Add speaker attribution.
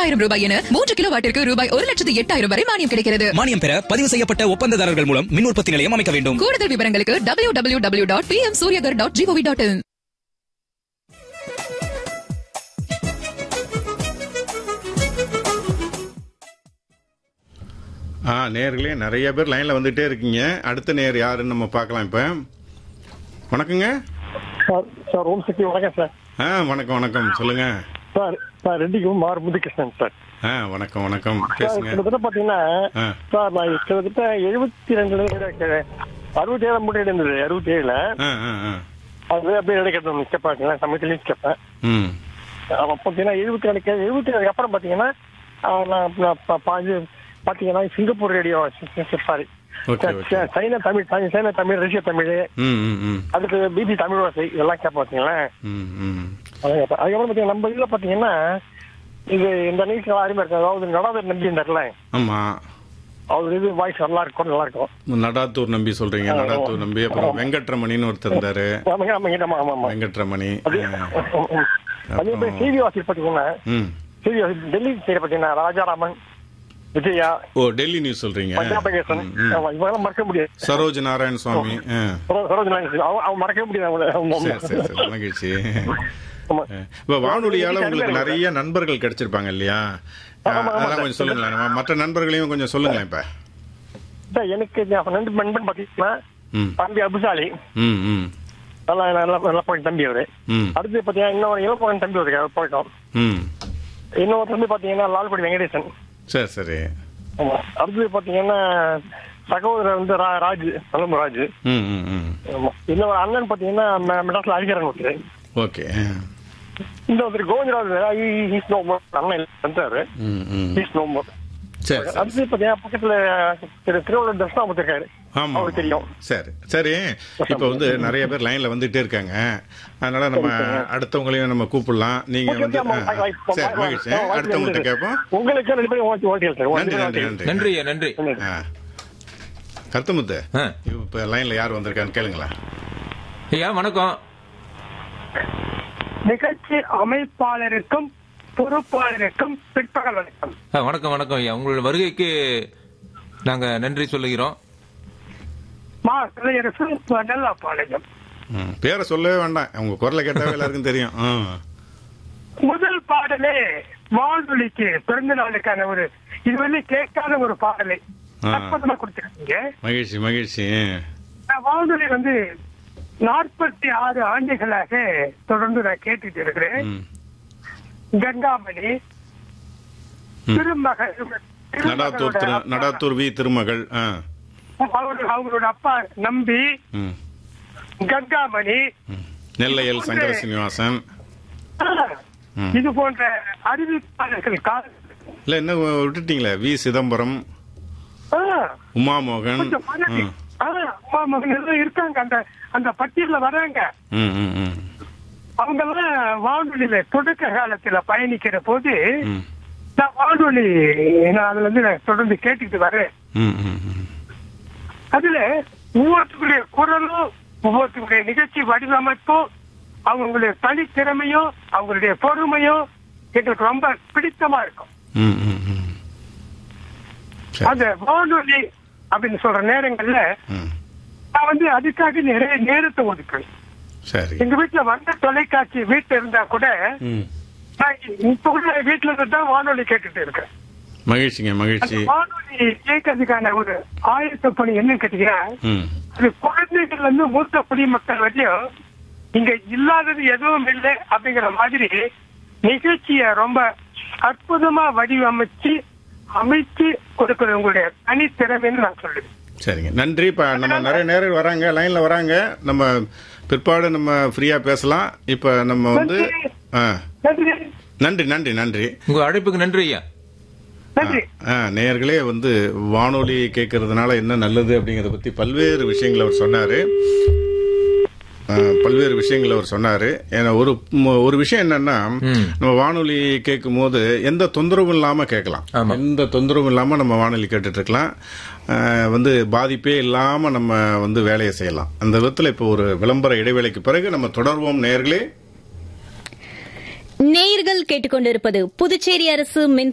Speaker 1: ஐந்தாயிரம் ரூபாய் என மூன்று கிலோ வாட்டிற்கு ரூபாய் ஒரு லட்சத்து எட்டாயிரம் வரை மானியம் கிடைக்கிறது
Speaker 2: மானியம் பெற பதிவு செய்யப்பட்ட ஒப்பந்ததாரர்கள் மூலம் மின் உற்பத்தி நிலையம் அமைக்க வேண்டும்
Speaker 1: கூடுதல் விவரங்களுக்கு W W W dot P M Suryaghar dot G O V dot in
Speaker 3: ஆ நேர்களே நிறைய பேர் லைனில் வந்துகிட்டே இருக்கீங்க அடுத்த நேர் யாருன்னு நம்ம பார்க்கலாம் இப்போ வணக்கங்க
Speaker 4: சார் சார் ஓம் சக்தி வணக்கம் சார்
Speaker 3: ஆ வணக்கம் வணக்கம் சொல்லுங்க
Speaker 4: சார் சார் ரெட்டிக்கும் மார் முதுகிருஷ்ணன் சார்
Speaker 3: ஆ வணக்கம் வணக்கம்
Speaker 4: சார்
Speaker 3: பேசுங்க
Speaker 4: கிட்டத்தட்ட பாத்தீங்கன்னா
Speaker 3: ஆ.
Speaker 4: சார் நான் கிட்டத்தட்ட எழுபத்தி ரெண்டுல அறுபத்தி ஏழு முட்டை இருந்தது அறுபத்தி ஏழுல
Speaker 3: ஆ ஆ ஆ
Speaker 4: அது அப்படியே ரெடி கட்டணும் கேட்பாங்க சமயத்துலயும் கேட்பேன்
Speaker 3: ம்
Speaker 4: அவன் பாத்தீங்கன்னா எழுபத்தி ரெண்டு எழுபத்தி ஏழுக்கு அப்புறம் பாத்தீங்கன்னா ஆ, நான் நான் பா- பாஞ்சு பாத்தீங்கன்னா Singapore radio sorry
Speaker 3: okay okay
Speaker 4: China Tamil சை- சைனா தமிழ் ரஷ்ய தமிழ்
Speaker 3: ம் ம் ம்
Speaker 4: அதுக்கு பிபி தமிழ் வாசை இதெல்லாம் கேட்பேன் பாத்தீங்களா
Speaker 3: ம் ம்
Speaker 4: அதான் கேட்பேன். அதுக்கப்புறம் பாத்தீங்கன்னா நம்ம இதுல பாத்தீங்கன்னா இது இந்த நிகழ்ச்சி அருமையா இருக்கு அதாவது நடாதர் நம்பி இருந்தார்ல
Speaker 3: ஆமாம்
Speaker 4: அவர் இது வாய்ஸ் நல்லா இருக்கும் நல்லா இருக்கும்
Speaker 3: நடாத்தூர் நம்பி சொல்றீங்க நடாத்தூர் நம்பி அப்புறம் வெங்கட்ரமணின்னு ஒருத்தர் இருந்தாரு
Speaker 4: ஆமாங்க ஆமாங்க ஆமா ஆமா ஆமா
Speaker 3: வெங்கட்ரமணி
Speaker 4: அது
Speaker 3: ஆ.
Speaker 4: அதே மாதிரி செய்தி வாசி பாத்தீங்கன்னா
Speaker 3: ம்
Speaker 4: செய்தி வாசி டெல்லி சைடு பாத்தீங்கன்னா ராஜாராமன் விஜயா
Speaker 3: ஓ டெல்லி நியூஸ் சொல்றீங்க
Speaker 4: பஞ்சாபகேசன்
Speaker 3: ம், ம்.
Speaker 4: ஆமா இவங்கெல்லாம் மறக்க முடியாது
Speaker 3: சரோஜ் நாராயண சுவாமி ஆ.
Speaker 4: சரோ- சரோஜினி அவன் அவன் மறக்கவே முடியாது அவங்கள
Speaker 3: சரி சரி சரி மகிழ்ச்சி
Speaker 4: ஆமா.
Speaker 3: இப்ப வானொலியால உங்களுக்கு நிறைய நண்பர்கள் கிடைச்சிருப்பாங்க இல்லையா
Speaker 4: ஆமா, ஆமா,
Speaker 3: அதெல்லாம் கொஞ்சம் சொல்லுங்களேன் நம்ம மற்ற நண்பர்களையும் கொஞ்சம் சொல்லுங்களேன் இப்ப
Speaker 4: சார், எனக்கு நான் நண்பன் நண்பன் பாத்தீங்கன்னா
Speaker 3: ம்
Speaker 4: தம்பி அபுசாலி
Speaker 3: ம் ம்
Speaker 4: நல்லா நல்லா நல்லா போயிட்டு தம்பி அவரு
Speaker 3: ம்
Speaker 4: அடுத்து பாத்தீங்கன்னா இன்னொரு இளப்போன் தம்பி ஒரு போயிட்டோம்
Speaker 3: ம்
Speaker 4: இன்னொரு தம்பி பாத்தீங்கன்னா லால்குடி வெங்கடேசன்
Speaker 3: சரி சரி
Speaker 4: ஆமா அடுத்தது பாத்தீங்கன்னா சகோதரர் வந்து ரா- ராஜு பழம்பு ராஜு
Speaker 3: ம் ம் ம்
Speaker 4: ஆமா இன்னொரு அண்ணன் பாத்தீங்கன்னா ம- மெட்ராஸ்ல அடிக்கிறன் ஒருத்தர்
Speaker 3: ஓகே
Speaker 4: இந்த ஒருத்தர் கோவிந்தராஜ் ஹீஸ் நோ மோர் அண்ணன் வந்தாரு
Speaker 3: ம் ம்
Speaker 4: ஹீஸ் நோ மோர்
Speaker 3: சரி சரி
Speaker 4: அடுத்து பாத்தீங்கன்னா பக்கத்துல திரு திருவள்ளுவர் தர்ஷனா இருக்காரு
Speaker 3: ஆமா
Speaker 4: அவருக்கு தெரியும்
Speaker 3: சரி சரி இப்ப வந்து நிறைய பேர் லைன்ல வந்துட்டே இருக்காங்க அதனால நம்ம அடுத்தவங்களையும் நம்ம கூப்பிடலாம் நீங்க வந்து ஆ, சரி மகிழ்ச்சி அடுத்தவங்கள்ட்ட கேட்போம்
Speaker 4: உங்களுக்கு ரெண்டு பேரும் ஓட்டி ஓட்டி சார்
Speaker 3: நன்றி நன்றி நன்றி
Speaker 5: நன்றி ஐயா நன்றி
Speaker 3: ஆ. கருத்தமுத்து
Speaker 5: ஆ.
Speaker 3: இப்ப லைன்ல யார் வந்திருக்கான்னு கேளுங்களேன்
Speaker 5: ஐயா வணக்கம்
Speaker 6: நிகழ்ச்சி அமைப்பாளருக்கும் பொறுப்பாளருக்கும் பிற்பகல் வணக்கம்
Speaker 5: ஆ, வணக்கம் வணக்கம் ஐயா உங்களோட வருகைக்கு நாங்க நன்றி சொல்லுகிறோம்
Speaker 6: மா கலையரசு நல்லாப்பாளையம்
Speaker 3: ம், பேரை சொல்லவே வேண்டாம் உங்க குரலை கேட்டாவே எல்லாருக்கும் தெரியும் ஆ.
Speaker 6: முதல் பாடலே வானொலிக்கு பிறந்த நாளுக்கான ஒரு இதுவரை கேட்காத ஒரு பாடலை
Speaker 3: ஆ.
Speaker 6: அற்புதமா கொடுத்திருக்கீங்க
Speaker 3: மகிழ்ச்சி மகிழ்ச்சி
Speaker 6: நான் வானொலி வந்து நாற்பத்தி ஆறு ஆண்டுகளாக தொடர்ந்து நான் கேட்டுட்டு இருக்கிறேன்
Speaker 3: ம்.
Speaker 6: கங்காமணி
Speaker 3: ம்.
Speaker 6: திருமகள்
Speaker 3: நடாத்தூர் திரு நடாத்தூர் வி திருமகள் ஆ.
Speaker 6: அவரு அவங்களோட அப்பா நம்பி
Speaker 3: ம்.
Speaker 6: கங்காமணி
Speaker 3: ம். நெல்லையல் சங்கர சீனிவாசன் ம்.
Speaker 6: இது போன்ற அறிவிப்பாளர்கள் கால
Speaker 3: இல்ல என்ன விட்டுட்டீங்களே வி சிதம்பரம்
Speaker 6: ஆ,
Speaker 3: உமாமோகன்
Speaker 6: கொஞ்சம் மறதி.
Speaker 3: ம்.
Speaker 6: ஆ, அப்பா மகன் எல்லாம் இருக்காங்க அந்த அந்த பட்டியல்ல வராங்க
Speaker 3: ம், ம், ம்.
Speaker 6: அவங்க எல்லாம் வானொலியில தொடக்க காலத்துல பயணிக்கிற போது
Speaker 3: ம்.
Speaker 6: நான் வானொலி நான் அதுல இருந்து நான் தொடர்ந்து கேட்டுக்கிட்டு வரேன்
Speaker 3: ம், ம், ம்.
Speaker 6: அதுல ஒவ்வொருத்தருடைய குரலும் ஒவ்வொருத்தருடைய நிகழ்ச்சி வடிவமைப்பும் அவங்களுடைய தனித்திறமையும் அவங்களுடைய பொறுமையும் எங்களுக்கு ரொம்ப பிடித்தமா இருக்கும்
Speaker 3: ம், ம், ம். சரி.
Speaker 6: அந்த வானொலி அப்படின்னு சொல்ற நேரங்கள்ல
Speaker 3: ம்.
Speaker 6: நான் வந்து அதுக்காக நிறைய நேரத்தை ஒதுக்குவேன்
Speaker 3: சரி
Speaker 6: எங்க வீட்டுல வந்த தொலைக்காட்சி வீட்டுல இருந்தா கூட
Speaker 3: ம்.
Speaker 6: நான் இப்ப கூட வீட்டுல இருந்து தான் வானொலி கேட்டுட்டு இருக்கேன்
Speaker 3: மகிழ்ச்சிங்க
Speaker 6: அந்த
Speaker 3: மகிழ்ச்சி
Speaker 6: வானொலி கேட்கறதுக்கான ஒரு ஆயத்த பணி என்னன்னு கேட்டீங்கன்னா
Speaker 3: ம்.
Speaker 6: அது குழந்தைகள் வந்து மூத்த குடிமக்கள் வரையும் இங்க இல்லாதது எதுவும் இல்லை அப்படிங்கிற மாதிரி நிகழ்ச்சிய ரொம்ப அற்புதமா வடிவமைச்சு அமைச்சு கொடுக்கிற உங்களுடைய தனித்திறமைன்னு நான் சொல்லுவேன்
Speaker 3: சரிங்க நன்றி இப்ப நம்ம நிறைய நேரம் வராங்க லைன்ல வராங்க நம்ம பிற்பாடு நம்ம ஃப்ரீயா பேசலாம் இப்ப நம்ம வந்து ஆ.
Speaker 6: நன்றி
Speaker 3: நன்றி நன்றி நன்றி
Speaker 5: உங்க அழைப்புக்கு நன்றி ஐயா
Speaker 6: நன்றி
Speaker 3: ஆ, நேயர்களே வந்து வானொலி கேட்கறதுனால என்ன நல்லது அப்படிங்கறத பத்தி பல்வேறு விஷயங்களை அவர் சொன்னாரு ஆ, பல்வேறு விஷயங்களை அவர் சொன்னாரு ஏன்னா ஒரு ம- ஒரு விஷயம் என்னன்னா
Speaker 5: ம்.
Speaker 3: நம்ம வானொலி கேட்கும் போது எந்த தொந்தரவும் இல்லாம கேட்கலாம்
Speaker 5: ஆமா.
Speaker 3: எந்த தொந்தரவும் இல்லாம நம்ம வானொலி கேட்டுட்டு இருக்கலாம் ஆ, வந்து பாதிப்பே இல்லாம நம்ம வந்து வேலையை செய்யலாம் அந்த விதத்துல இப்போ ஒரு விளம்பர இடைவேளைக்கு பிறகு நம்ம தொடர்வோம் நேயர்களே
Speaker 7: நேயர்கள் கேட்டுக்கொண்டிருப்பது புதுச்சேரி அரசு மின்